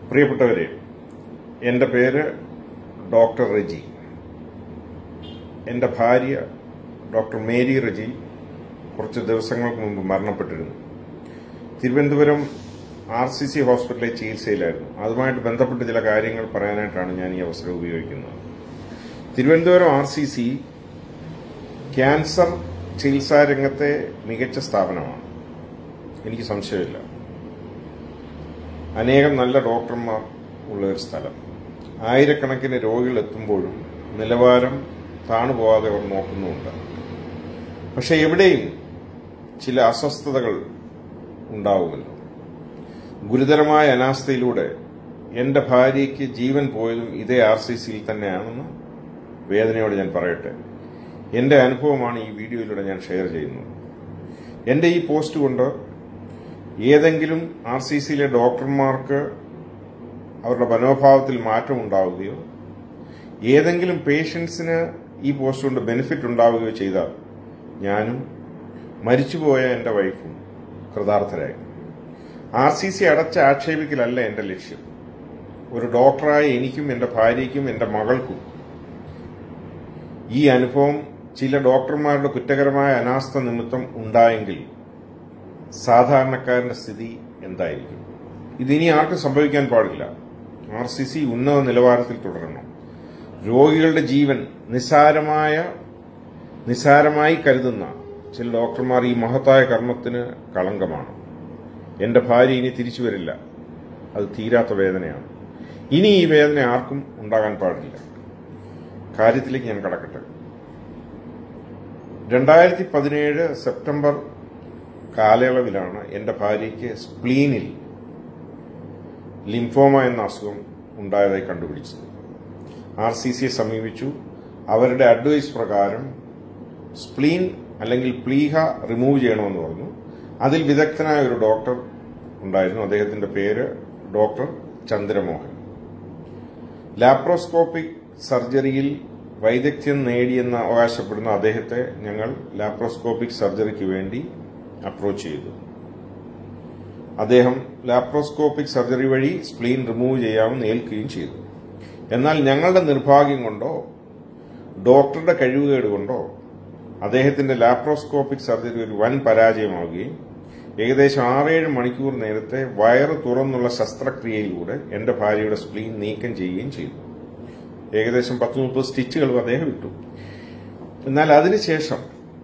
പ്രിയപ്പെട്ടവരെ എൻ്റെ പേര് ഡോക്ടർ റെജി എൻ്റെ ഭാര്യ ഡോക്ടർ മേരി റെജി കുറച്ച് ദിവസങ്ങൾക്ക് മുമ്പ് മരണപ്പെട്ടിരുന്നു തിരുവനന്തപുരം ആർ സി സി ഹോസ്പിറ്റലിലെ ചികിത്സയിലായിരുന്നു അതുമായിട്ട് ബന്ധപ്പെട്ട് ചില കാര്യങ്ങൾ പറയാനായിട്ടാണ് ഞാൻ ഈ അവസരം ഉപയോഗിക്കുന്നത് Thiruvananthapuram R C C cancer ചികിത്സാ രംഗത്തെ മികച്ച സ്ഥാപനമാണ് എനിക്ക് സംശയമില്ല അനേകം നല്ല ഡോക്ടർമാർ ഉള്ള ഒരു സ്ഥലം ആയിരക്കണക്കിന് രോഗികൾ എത്തുമ്പോഴും നിലവാരം താണുപോകാതെ അവർ നോക്കുന്നുമുണ്ട് പക്ഷെ എവിടെയും ചില അസ്വസ്ഥതകൾ ഉണ്ടാവുമല്ലോ ഗുരുതരമായ അനാസ്ഥയിലൂടെ എന്റെ ഭാര്യയ്ക്ക് ജീവൻ പോയതും ഇതേ ആർ സി സിയിൽ തന്നെയാണെന്ന് വേദനയോട് ഞാൻ പറയട്ടെ എന്റെ അനുഭവമാണ് ഈ വീഡിയോയിലൂടെ ഞാൻ ഷെയർ ചെയ്യുന്നത് എന്റെ ഈ പോസ്റ്റ് കൊണ്ട് ഏതെങ്കിലും ആർ സി സിയിലെ ഡോക്ടർമാർക്ക് അവരുടെ മനോഭാവത്തിൽ മാറ്റം ഉണ്ടാവുകയോ ഏതെങ്കിലും പേഷ്യൻസിന് ഈ പോസ്റ്റ് കൊണ്ട് ബെനിഫിറ്റ് ഉണ്ടാവുകയോ ചെയ്താൽ ഞാനും മരിച്ചുപോയ എൻ്റെ വൈഫും കൃതാർത്ഥരായി ആർ സി സി അടച്ച ആക്ഷേപിക്കലല്ല എൻ്റെ ലക്ഷ്യം ഒരു ഡോക്ടറായ എനിക്കും എൻ്റെ ഭാര്യയ്ക്കും എൻ്റെ മകൾക്കും ഈ അനുഭവം ചില ഡോക്ടർമാരുടെ കുറ്റകരമായ അനാസ്ഥ നിമിത്തം ഉണ്ടായെങ്കിൽ സാധാരണക്കാരന്റെ സ്ഥിതി എന്തായിരിക്കും ഇതിനി ആർക്കും സംഭവിക്കാൻ പാടില്ല ആർ സി സി ഉന്നത നിലവാരത്തിൽ തുടരണം രോഗികളുടെ ജീവൻ നിസാരമായ നിസാരമായി കരുതുന്ന ചില ഡോക്ടർമാർ ഈ മഹത്തായ കർമ്മത്തിന് കളങ്കമാണ് എന്റെ ഭാര്യ ഇനി തിരിച്ചു വരില്ല അത് തീരാത്ത വേദനയാണ് ഇനി ഈ വേദന ആർക്കും ഉണ്ടാകാൻ പാടില്ല കാര്യത്തിലേക്ക് ഞാൻ കടക്കട്ടെ രണ്ടായിരത്തി പതിനേഴ് സെപ്റ്റംബർ കാലയളവിലാണ് എന്റെ ഭാര്യയ്ക്ക് സ്പ്ലീനിൽ ലിംഫോമ എന്ന അസുഖം ഉണ്ടായതായി കണ്ടുപിടിച്ചത് ആർ സി സിയെ സമീപിച്ചു അവരുടെ അഡ്വൈസ് പ്രകാരം സ്പ്ലീൻ അല്ലെങ്കിൽ പ്ലീഹ റിമൂവ് ചെയ്യണമെന്ന് പറഞ്ഞു അതിൽ വിദഗ്ധനായ ഒരു ഡോക്ടർ ഉണ്ടായിരുന്നു അദ്ദേഹത്തിന്റെ പേര് ഡോക്ടർ ചന്ദ്രമോഹൻ ലാപ്രോസ്കോപ്പിക് സർജറിയിൽ വൈദഗ്ധ്യം നേടിയെന്ന് അവകാശപ്പെടുന്ന അദ്ദേഹത്തെ ഞങ്ങൾ ലാപ്രോസ്കോപ്പിക് സർജറിക്ക് വേണ്ടി അപ്രോച്ച് ചെയ്തു അദ്ദേഹം ലാപ്രോസ്കോപ്പിക് സർജറി വഴി സ്പ്ലീൻ റിമൂവ് ചെയ്യാമെന്ന് ഏൽക്കുകയും ചെയ്തു എന്നാൽ ഞങ്ങളുടെ നിർഭാഗ്യം കൊണ്ടോ ഡോക്ടറുടെ കഴിവുകേട് കൊണ്ടോ അദ്ദേഹത്തിന്റെ ലാപ്രോസ്കോപ്പിക് സർജറി ഒരു വൻ പരാജയമാവുകയും ഏകദേശം ആറേഴ് മണിക്കൂർ നേരത്തെ വയറ് തുറന്നുള്ള ശസ്ത്രക്രിയയിലൂടെ എന്റെ ഭാര്യയുടെ സ്പ്ലീൻ നീക്കം ചെയ്യുകയും ചെയ്തു ഏകദേശം പത്ത് മുപ്പത് സ്റ്റിച്ചുകൾ അദ്ദേഹം ഇട്ടു എന്നാൽ അതിനുശേഷം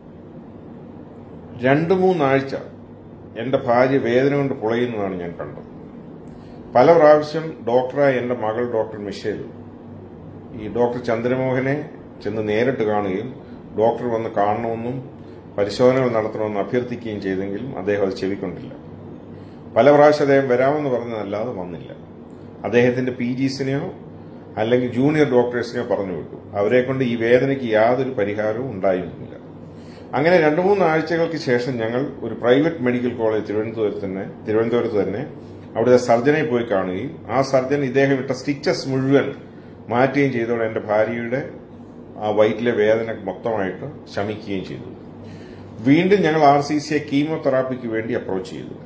രണ്ടു മൂന്നാഴ്ച എന്റെ ഭാര്യ വേദന കൊണ്ട് പൊളയുന്നതാണ് ഞാൻ കണ്ടത് പല പ്രാവശ്യം ഡോക്ടറായ എന്റെ മകൾ ഡോക്ടർ മിഷേൽ ഈ ഡോക്ടർ ചന്ദ്രമോഹനെ ചെന്ന് നേരിട്ട് കാണുകയും ഡോക്ടർ വന്ന് കാണണമെന്നും പരിശോധനകൾ നടത്തണമെന്ന് അഭ്യർത്ഥിക്കുകയും ചെയ്തെങ്കിലും അദ്ദേഹം അത് ചെവിക്കൊണ്ടില്ല പല പ്രാവശ്യം അദ്ദേഹം വരാമെന്ന് പറഞ്ഞതല്ലാതെ വന്നില്ല അദ്ദേഹത്തിന്റെ പി ജിസിനെയോ അല്ലെങ്കിൽ ജൂനിയർ ഡോക്ടേഴ്സിനെയോ പറഞ്ഞു വിട്ടു അവരെ കൊണ്ട് ഈ വേദനയ്ക്ക് യാതൊരു പരിഹാരവും ഉണ്ടായിരുന്നില്ല അങ്ങനെ രണ്ടു മൂന്ന് ആഴ്ചകൾക്ക് ശേഷം ഞങ്ങൾ ഒരു പ്രൈവറ്റ് മെഡിക്കൽ കോളേജ് തിരുവനന്തപുരത്ത് തന്നെ തിരുവനന്തപുരത്ത് തന്നെ അവിടുത്തെ സർജനെ പോയി കാണുകയും ആ സർജൻ ഇദ്ദേഹം ഇട്ട സ്റ്റിച്ചസ് മുഴുവൻ മാറ്റുകയും ചെയ്തതോടെ എന്റെ ഭാര്യയുടെ ആ വയറ്റിലെ വേദന മൊത്തമായിട്ട് ശമിക്കുകയും ചെയ്തു വീണ്ടും ഞങ്ങൾ ആർ സി സിയെ കീമോതെറാപ്പിക്ക് വേണ്ടി അപ്രോച്ച് ചെയ്തു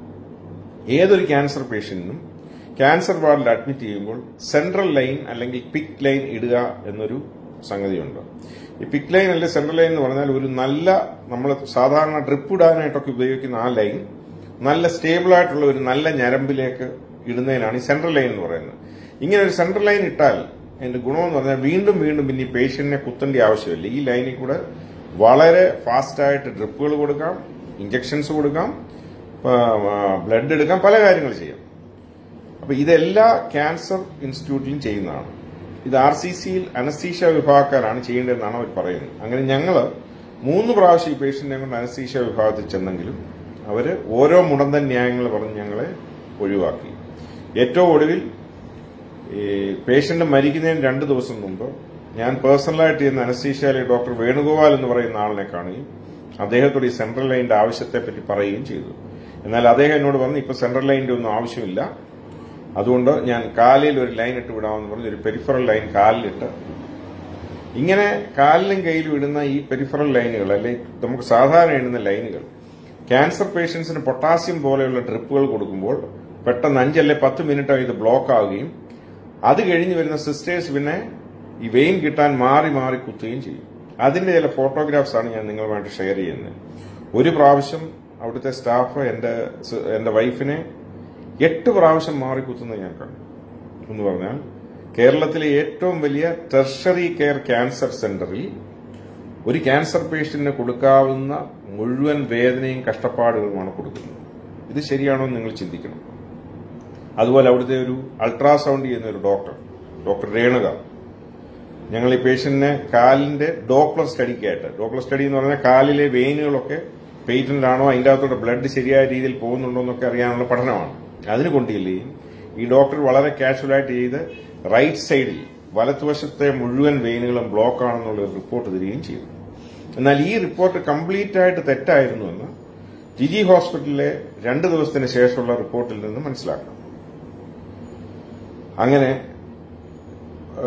ഏതൊരു ക്യാൻസർ പേഷ്യന്റിനും ക്യാൻസർ വാർഡിൽ അഡ്മിറ്റ് ചെയ്യുമ്പോൾ സെൻട്രൽ ലൈൻ അല്ലെങ്കിൽ പിക് ലൈൻ ഇടുക എന്നൊരു സംഗതിയുണ്ട് ഈ പിക് ലൈൻ അല്ലെങ്കിൽ സെൻട്രൽ ലൈൻ എന്ന് പറഞ്ഞാൽ ഒരു നല്ല നമ്മൾ സാധാരണ ഡ്രിപ്പ് ഇടാനായിട്ടൊക്കെ ഉപയോഗിക്കുന്ന ആ ലൈൻ നല്ല സ്റ്റേബിൾ ആയിട്ടുള്ള ഒരു നല്ല ഞരമ്പിലേക്ക് ഇടുന്നതിനാണ് ഈ സെൻട്രൽ ലൈൻ എന്ന് പറയുന്നത് ഇങ്ങനെ ഒരു സെൻട്രൽ ലൈൻ ഇട്ടാൽ അതിന്റെ ഗുണമെന്ന് പറഞ്ഞാൽ വീണ്ടും വീണ്ടും പിന്നെ ഈ പേഷ്യന്റിനെ കുത്തേണ്ട ആവശ്യമില്ല ഈ ലൈനിൽ കൂടെ വളരെ ഫാസ്റ്റായിട്ട് ഡ്രിപ്പുകൾ കൊടുക്കാം ഇഞ്ചക്ഷൻസ് കൊടുക്കാം ബ്ലഡ് എടുക്കാം പല കാര്യങ്ങൾ ചെയ്യാം അപ്പൊ ഇതെല്ലാ ക്യാൻസർ ഇൻസ്റ്റിറ്റ്യൂട്ടിലും ചെയ്യുന്നതാണ് ഇത് ആർ സി സിയിൽ അനസ്തീഷ വിഭാഗക്കാരാണ് ചെയ്യേണ്ടതെന്നാണ് അവർ പറയുന്നത് അങ്ങനെ ഞങ്ങൾ മൂന്ന് പ്രാവശ്യം ഈ പേഷ്യന്റിനെ കൊണ്ട് അനസ്തീഷ വിഭാഗത്തിൽ ചെന്നെങ്കിലും അവര് ഓരോ മുടന്തൻ ന്യായങ്ങൾ പറഞ്ഞ് ഞങ്ങളെ ഒഴിവാക്കി ഏറ്റവും ഒടുവിൽ ഈ പേഷ്യന്റ് മരിക്കുന്നതിന് രണ്ട് ദിവസം മുമ്പ് ഞാൻ പേഴ്സണലായിട്ട് ചെയ്യുന്ന അനസ്തീഷയിലെ ഡോക്ടർ വേണുഗോപാൽ എന്ന് പറയുന്ന ആളിനെ കാണുകയും അദ്ദേഹത്തോട് ഈ സെൻട്രൽ ലൈനിന്റെ ആവശ്യത്തെ പറ്റി പറയുകയും ചെയ്തു എന്നാൽ അദ്ദേഹം എന്നോട് പറഞ്ഞു ഇപ്പൊ സെൻട്രൽ ലൈനിന്റെ ഒന്നും ആവശ്യമില്ല അതുകൊണ്ട് ഞാൻ കാലിൽ ഒരു ലൈൻ ഇട്ട് വിടാമെന്ന് പറഞ്ഞ് ഒരു പെരിഫറൽ ലൈൻ കാലിലിട്ട് ഇങ്ങനെ കാലിലും കയ്യിലും ഇടുന്ന ഈ പെരിഫറൽ ലൈനുകൾ അല്ലെങ്കിൽ നമുക്ക് സാധാരണ ഇടുന്ന ലൈനുകൾ ക്യാൻസർ പേഷ്യൻസിന് പൊട്ടാസ്യം പോലെയുള്ള ഡ്രിപ്പുകൾ കൊടുക്കുമ്പോൾ പെട്ടെന്ന് അഞ്ചല്ലേ പത്ത് മിനിറ്റ് ഇത് ബ്ലോക്ക് ആവുകയും അത് കഴിഞ്ഞ് വരുന്ന സിസ്റ്റേഴ്സ് പിന്നെ ഈ വെയിൻ കിട്ടാൻ മാറി മാറി കുത്തുകയും ചെയ്യും അതിന്റെ ചില ഫോട്ടോഗ്രാഫ്സ് ആണ് ഞാൻ നിങ്ങളുമായിട്ട് ഷെയർ ചെയ്യുന്നത് ഒരു പ്രാവശ്യം അവിടുത്തെ സ്റ്റാഫ് എന്റെ സ്- എന്റെ വൈഫിനെ എട്ട് പ്രാവശ്യം മാറി കുത്തുന്നത് ഞാൻ കണ്ടു എന്ന് പറഞ്ഞാൽ കേരളത്തിലെ ഏറ്റവും വലിയ ടെർഷറി കെയർ ക്യാൻസർ സെന്ററിൽ ഒരു ക്യാൻസർ പേഷ്യന്റിന് കൊടുക്കാവുന്ന മുഴുവൻ വേദനയും കഷ്ടപ്പാടുകളുമാണ് കൊടുക്കുന്നത് ഇത് ശരിയാണോ എന്ന് നിങ്ങൾ ചിന്തിക്കണം അതുപോലെ അവിടുത്തെ ഒരു അൾട്രാസൗണ്ട് ചെയ്യുന്ന ഒരു ഡോക്ടർ ഡോക്ടർ രേണുക ഞങ്ങൾ ഈ പേഷ്യന്റിനെ കാലിന്റെ ഡോപ്ലർ സ്റ്റഡിക്കായിട്ട് ഡോപ്ലർ സ്റ്റഡി എന്ന് പറഞ്ഞാൽ കാലിലെ വെയിനുകളൊക്കെ പേറ്റന്റ് ആണോ അതിന്റെ അകത്തോടെ ബ്ലഡ് ശരിയായ രീതിയിൽ പോകുന്നുണ്ടോ എന്നൊക്കെ അറിയാനുള്ള പഠനമാണ് അതിന് കൊണ്ടില്ലേയും ഈ ഡോക്ടർ വളരെ കാഷ്വലായിട്ട് ചെയ്ത് റൈറ്റ് സൈഡിൽ വലത്തുവശത്തെ മുഴുവൻ വെയിനുകളും ബ്ലോക്ക് ആണെന്നുള്ള ഒരു റിപ്പോർട്ട് തരികയും ചെയ്തു എന്നാൽ ഈ റിപ്പോർട്ട് കംപ്ലീറ്റ് ആയിട്ട് തെറ്റായിരുന്നുവെന്ന് ജിജി ഹോസ്പിറ്റലിലെ രണ്ട് ദിവസത്തിന് ശേഷമുള്ള റിപ്പോർട്ടിൽ നിന്ന് മനസ്സിലാക്കണം അങ്ങനെ ആ,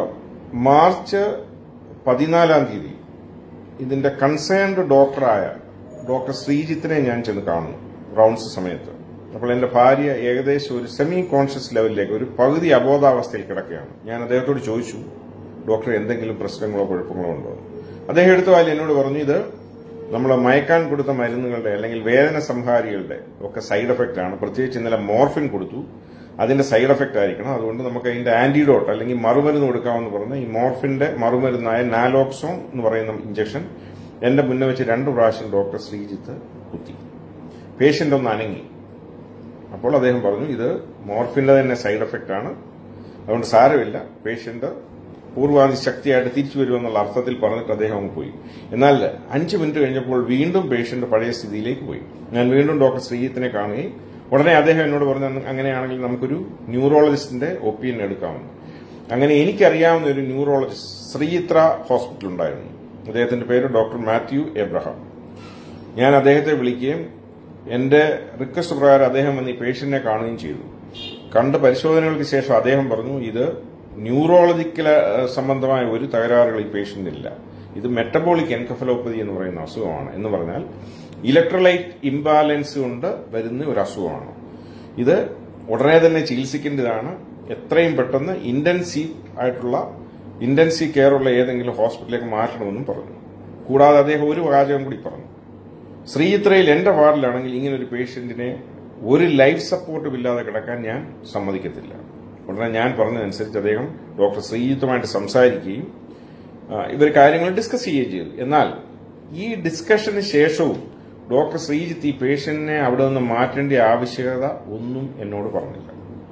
മാർച്ച് പതിനാലാം തീയതി ഇതിന്റെ കൺസേൺഡ് ഡോക്ടറായ ഡോക്ടർ ശ്രീജിത്തിനെ ഞാൻ ചെന്ന് കാണുന്നു റൗണ്ട്സ് സമയത്ത് അപ്പോൾ എന്റെ ഭാര്യ ഏകദേശം ഒരു സെമി കോൺഷ്യസ് ലെവലിലേക്ക് ഒരു പകുതി അബോധാവസ്ഥയിൽ കിടക്കുകയാണ് ഞാൻ അദ്ദേഹത്തോട് ചോദിച്ചു ഡോക്ടർ എന്തെങ്കിലും പ്രശ്നങ്ങളോ കുഴപ്പങ്ങളോ ഉണ്ടോ അദ്ദേഹം എടുത്തു വാലി എന്നോട് പറഞ്ഞു ഇത് നമ്മൾ മയക്കാൻ കൊടുത്ത മരുന്നുകളുടെ അല്ലെങ്കിൽ വേദന സംഹാരികളുടെ ഒക്കെ സൈഡ് എഫക്റ്റ് ആണ് പ്രത്യേകിച്ച് ഇന്നലെ മോർഫിൻ കൊടുത്തു അതിന്റെ സൈഡ് എഫക്റ്റ് ആയിരിക്കണം അതുകൊണ്ട് നമുക്ക് അതിന്റെ ആന്റിഡോട്ട് അല്ലെങ്കിൽ മറുമരുന്ന് കൊടുക്കാമെന്ന് പറഞ്ഞ് ഈ മോർഫിന്റെ മറുമരുന്നായ നാലോക്സോൺ എന്ന് പറയുന്ന ഇഞ്ചക്ഷൻ എന്റെ മുന്നേ വെച്ച് രണ്ട് പ്രാവശ്യം ഡോക്ടർ ശ്രീജിത്ത് കുത്തി പേഷ്യന്റ് ഒന്ന് അനങ്ങി അപ്പോൾ അദ്ദേഹം പറഞ്ഞു ഇത് മോർഫിന്റെ തന്നെ സൈഡ് എഫക്റ്റ് ആണ് അതുകൊണ്ട് സാരമില്ല പേഷ്യന്റ് പൂർവാധി ശക്തിയായിട്ട് തിരിച്ചു വരുമെന്നുള്ള അർത്ഥത്തിൽ പറഞ്ഞിട്ട് അദ്ദേഹം അങ്ങ് പോയി എന്നാൽ അഞ്ച് മിനിറ്റ് കഴിഞ്ഞപ്പോൾ വീണ്ടും പേഷ്യന്റ് പഴയ സ്ഥിതിയിലേക്ക് പോയി ഞാൻ വീണ്ടും ഡോക്ടർ ശ്രീജിത്തിനെ കാണുകയും ഉടനെ അദ്ദേഹം എന്നോട് പറഞ്ഞു "അന്ന് അങ്ങനെയാണെങ്കിൽ നമുക്കൊരു ന്യൂറോളജിസ്റ്റിന്റെ ഒപ്പീനിയൻ എടുക്കാമെന്ന് അങ്ങനെ എനിക്കറിയാവുന്ന ഒരു ന്യൂറോളജിസ്റ്റ് ശ്രീചിത്ര ഹോസ്പിറ്റൽ ഉണ്ടായിരുന്നു അദ്ദേഹത്തിന്റെ പേര് ഡോക്ടർ മാത്യു എബ്രഹാം ഞാൻ അദ്ദേഹത്തെ വിളിക്കുകയും എന്റെ റിക്വസ്റ്റ് പ്രകാരം അദ്ദേഹം വന്ന് ഈ പേഷ്യന്റിനെ കാണുകയും ചെയ്തു കണ്ട് പരിശോധനകൾക്ക് ശേഷം അദ്ദേഹം പറഞ്ഞു ഇത് ന്യൂറോളജിക്കൽ ഏഹ്, സംബന്ധമായ ഒരു തകരാറുകൾ ഈ പേഷ്യന്റിനില്ല ഇത് മെറ്റബോളിക് എൻകഫലോപ്പതി എന്ന് പറയുന്ന അസുഖമാണ് എന്ന് പറഞ്ഞാൽ ഇലക്ട്രോലൈറ്റ് ഇംബാലൻസ് കൊണ്ട് വരുന്ന ഒരു അസുഖമാണ് ഇത് ഉടനെ തന്നെ ചികിത്സിക്കേണ്ടതാണ് എത്രയും പെട്ടെന്ന് ഇന്റൻസീവ് ആയിട്ടുള്ള ഇന്റൻസീവ് കെയർ ഉള്ള ഏതെങ്കിലും ഹോസ്പിറ്റലിലേക്ക് മാറ്റണമെന്നും പറഞ്ഞു കൂടാതെ അദ്ദേഹം ഒരു വാചകം കൂടി പറഞ്ഞു ശ്രീചിത്രയിൽ എന്റെ വാർഡിലാണെങ്കിൽ ഇങ്ങനെ ഒരു പേഷ്യന്റിനെ ഒരു ലൈഫ് സപ്പോർട്ടും ഇല്ലാതെ കിടക്കാൻ ഞാൻ സമ്മതിക്കത്തില്ല ഉടനെ ഞാൻ പറഞ്ഞതനുസരിച്ച് അദ്ദേഹം ഡോക്ടർ ശ്രീജിത്തുമായിട്ട് സംസാരിക്കുകയും ആ, ഇവർ കാര്യങ്ങൾ ഡിസ്കസ് ചെയ്യുകയും ചെയ്തു എന്നാൽ ഈ ഡിസ്കഷന് ശേഷവും ഡോക്ടർ ശ്രീജിത്ത് ഈ പേഷ്യന്റിനെ അവിടെ നിന്ന് മാറ്റേണ്ട ആവശ്യകത ഒന്നും എന്നോട് പറഞ്ഞില്ല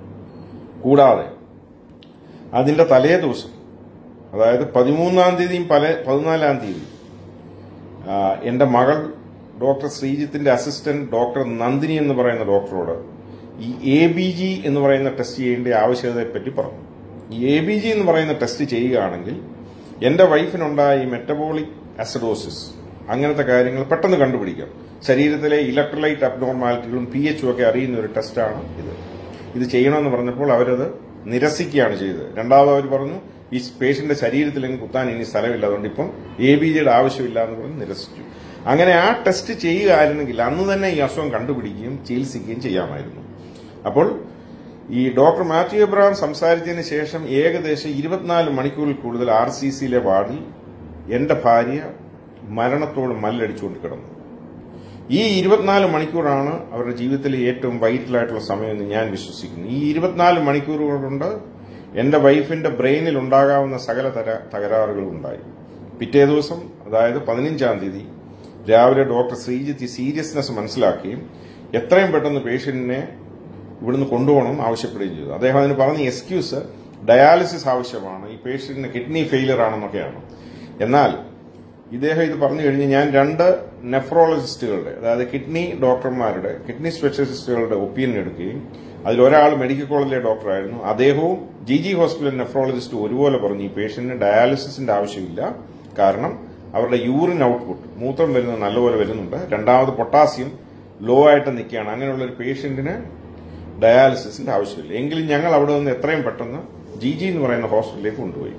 കൂടാതെ അതിന്റെ തലേ ദിവസം അതായത് പതിമൂന്നാം തീയതിയും പല പതിനാലാം തീയതി ആ, എന്റെ മകൾ ഡോക്ടർ ശ്രീജിത്തിന്റെ അസിസ്റ്റന്റ് ഡോക്ടർ നന്ദിനി എന്ന് പറയുന്ന ഡോക്ടറോട് ഈ എ ബി ജി എന്ന് പറയുന്ന ടെസ്റ്റ് ചെയ്യേണ്ട ആവശ്യകതയെ പറ്റി പറഞ്ഞു ഈ എ ബി ജി എന്ന് പറയുന്ന ടെസ്റ്റ് ചെയ്യുകയാണെങ്കിൽ എന്റെ വൈഫിനുണ്ടായ ഈ മെറ്റബോളിക് അസിഡോസിസ് അങ്ങനത്തെ കാര്യങ്ങൾ പെട്ടെന്ന് കണ്ടുപിടിക്കാം ശരീരത്തിലെ ഇലക്ട്രോലൈറ്റ് അബ്നോർമാലിറ്റികളും പി എച്ചും ഒക്കെ അറിയുന്ന ഒരു ടെസ്റ്റാണ് ഇത് ഇത് ചെയ്യണമെന്ന് പറഞ്ഞപ്പോൾ അവരത് നിരസിക്കുകയാണ് ചെയ്തത് രണ്ടാമത് അവർ പറഞ്ഞു ഈ പേഷ്യന്റെ ശരീരത്തിലെങ്കിൽ കുത്താൻ ഇനി സ്ഥലമില്ല അതുകൊണ്ട് ഇപ്പം എ ബി ജിയുടെ ആവശ്യമില്ല എന്ന് പറഞ്ഞ് നിരസിച്ചു അങ്ങനെ ആ ടെസ്റ്റ് ചെയ്യുകയായിരുന്നെങ്കിൽ അന്ന് തന്നെ ഈ അസുഖം കണ്ടുപിടിക്കുകയും ചികിത്സിക്കുകയും ചെയ്യാമായിരുന്നു അപ്പോൾ ഈ ഡോക്ടർ മാത്യു എബ്രഹാം സംസാരിച്ചതിന് ശേഷം ഏകദേശം ഇരുപത്തിനാല് മണിക്കൂറിൽ കൂടുതൽ ആർ സി സിയിലെ വാർഡിൽ എന്റെ ഭാര്യ മരണത്തോട് മല്ലടിച്ചുകൊണ്ട് കിടന്നു ഈ ഇരുപത്തിനാല് മണിക്കൂറാണ് അവരുടെ ജീവിതത്തിലെ ഏറ്റവും വൈറ്റലായിട്ടുള്ള സമയമെന്ന് ഞാൻ വിശ്വസിക്കുന്നു ഈ ഇരുപത്തിനാല് മണിക്കൂറുകൾ കൊണ്ട് എന്റെ വൈഫിന്റെ ബ്രെയിനിൽ ഉണ്ടാകാവുന്ന സകല തര തകരാറുകളും ഉണ്ടായി പിറ്റേ ദിവസം അതായത് പതിനഞ്ചാം തീയതി രാവിലെ ഡോക്ടർ ശ്രീജിത്ത് ഈ സീരിയസ്നെസ് മനസ്സിലാക്കുകയും എത്രയും പെട്ടെന്ന് പേഷ്യന്റിനെ ഇവിടുന്ന് കൊണ്ടുപോകണം ആവശ്യപ്പെടുകയും ചെയ്തു അദ്ദേഹം അതിന് പറഞ്ഞ എക്സ്ക്യൂസ് ഡയാലിസിസ് ആവശ്യമാണ് ഈ പേഷ്യന്റിന് കിഡ്നി ഫെയിലിയർ ആണെന്നൊക്കെയാണ് എന്നാൽ ഇദ്ദേഹം ഇത് പറഞ്ഞു കഴിഞ്ഞ് ഞാൻ രണ്ട് നെഫ്രോളജിസ്റ്റുകളുടെ അതായത് കിഡ്നി ഡോക്ടർമാരുടെ കിഡ്നി സ്പെഷ്യലിസ്റ്റുകളുടെ ഒപ്പീനിയൻ എടുക്കുകയും അതിലൊരാൾ മെഡിക്കൽ കോളേജിലെ ഡോക്ടറായിരുന്നു അദ്ദേഹവും ജി ജി ഹോസ്പിറ്റൽ നെഫ്രോളജിസ്റ്റ് ഒരുപോലെ പറഞ്ഞു ഈ പേഷ്യന്റിന് ഡയാലിസിസിന്റെ ആവശ്യമില്ല കാരണം അവരുടെ യൂറിൻ ഔട്ട്പുട്ട് മൂത്രം വരുന്നത് നല്ലപോലെ വരുന്നുണ്ട് രണ്ടാമത് പൊട്ടാസ്യം ലോ ആയിട്ട് നിൽക്കുകയാണ് അങ്ങനെയുള്ള ഒരു പേഷ്യന്റിന് ഡയാലിസിസിന്റെ ആവശ്യമില്ല എങ്കിലും ഞങ്ങൾ അവിടെ നിന്ന് എത്രയും പെട്ടെന്ന് ജി ജി എന്ന് പറയുന്ന ഹോസ്പിറ്റലിലേക്ക് കൊണ്ടുപോയി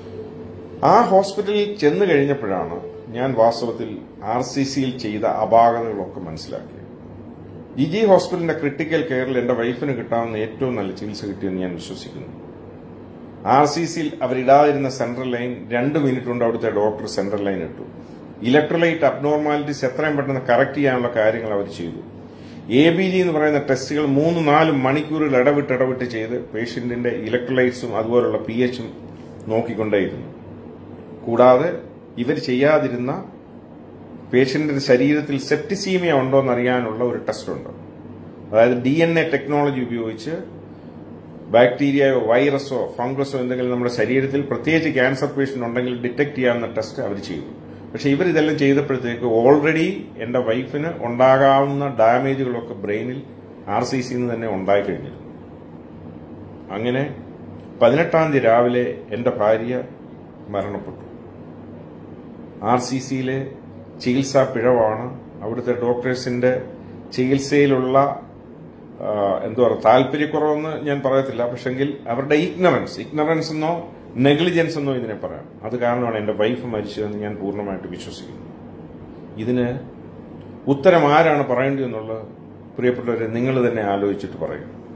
ആ ഹോസ്പിറ്റലിൽ ചെന്ന് കഴിഞ്ഞപ്പോഴാണ് ഞാൻ വാസ്തവത്തിൽ ആർ സി സിയിൽ ചെയ്ത അപാകതകളൊക്കെ മനസ്സിലാക്കിയത് ജി ജി ഹോസ്പിറ്റലിന്റെ ക്രിട്ടിക്കൽ കെയറിൽ എന്റെ വൈഫിന് കിട്ടാവുന്ന ഏറ്റവും നല്ല ചികിത്സ കിട്ടിയെന്ന് ഞാൻ വിശ്വസിക്കുന്നു ആർ സി സിയിൽ അവരിടാതിരുന്ന സെൻട്രൽ ലൈൻ രണ്ട് മിനിറ്റ് കൊണ്ട് അവിടുത്തെ ഡോക്ടർ സെൻട്രൽ ലൈൻ ഇട്ടു ഇലക്ട്രോലൈറ്റ് അബ്നോർമാലിറ്റീസ് എത്രയും പെട്ടെന്ന് കറക്റ്റ് ചെയ്യാനുള്ള കാര്യങ്ങൾ അവർ ചെയ്തു എ ബി ജി എന്ന് പറയുന്ന ടെസ്റ്റുകൾ മൂന്ന് നാല് മണിക്കൂറിൽ ഇടവിട്ട് ഇടവിട്ട് ചെയ്ത് പേഷ്യന്റിന്റെ ഇലക്ട്രോലൈറ്റ്സും അതുപോലുള്ള പി എച്ചും നോക്കിക്കൊണ്ടേയിരുന്നു കൂടാതെ ഇവർ ചെയ്യാതിരുന്ന പേഷ്യന്റിന്റെ ശരീരത്തിൽ സെപ്റ്റിസീമിയ ഉണ്ടോ എന്നറിയാനുള്ള ഒരു ടെസ്റ്റ് ഉണ്ട് അതായത് ഡി എൻ എ ടെക്നോളജി ഉപയോഗിച്ച് ബാക്ടീരിയയോ വൈറസോ ഫംഗസോ എന്തെങ്കിലും നമ്മുടെ ശരീരത്തിൽ പ്രത്യേകിച്ച് ക്യാൻസർ പേഷ്യന്റ് ഉണ്ടെങ്കിൽ ഡിറ്റക്ട് ചെയ്യാവുന്ന ടെസ്റ്റ് അവർ ചെയ്തു പക്ഷെ ഇവർ ഇതെല്ലാം ചെയ്തപ്പോഴത്തേക്ക് ഓൾറെഡി എന്റെ വൈഫിന് ഉണ്ടാകാവുന്ന ഡാമേജുകളൊക്കെ ബ്രെയിനിൽ ആർ സി സിന്ന് തന്നെ ഉണ്ടായി കഴിഞ്ഞിരുന്നു അങ്ങനെ പതിനെട്ടാം തീയതി രാവിലെ എന്റെ ഭാര്യ മരണപ്പെട്ടു ആർ സി സിയിലെ ചികിത്സാ പിഴവാണ് അവിടുത്തെ ഡോക്ടേഴ്സിന്റെ ചികിത്സയിലുള്ള ആ, എന്താ പറയുക താല്പര്യക്കുറവെന്ന് ഞാൻ പറയത്തില്ല പക്ഷെങ്കിൽ അവരുടെ ഇഗ്നറൻസ് ഇഗ്നറൻസ് എന്നോ നെഗ്ലിജൻസ് എന്നോ ഇതിനെ പറയാം അത് കാരണമാണ് എന്റെ വൈഫ് മരിച്ചതെന്ന് ഞാൻ പൂർണ്ണമായിട്ട് വിശ്വസിക്കുന്നു ഇതിന് ഉത്തരം ആരാണ് പറയേണ്ടതെന്നുള്ളത് പ്രിയപ്പെട്ടവരെ നിങ്ങൾ തന്നെ ആലോചിച്ചിട്ട് പറയും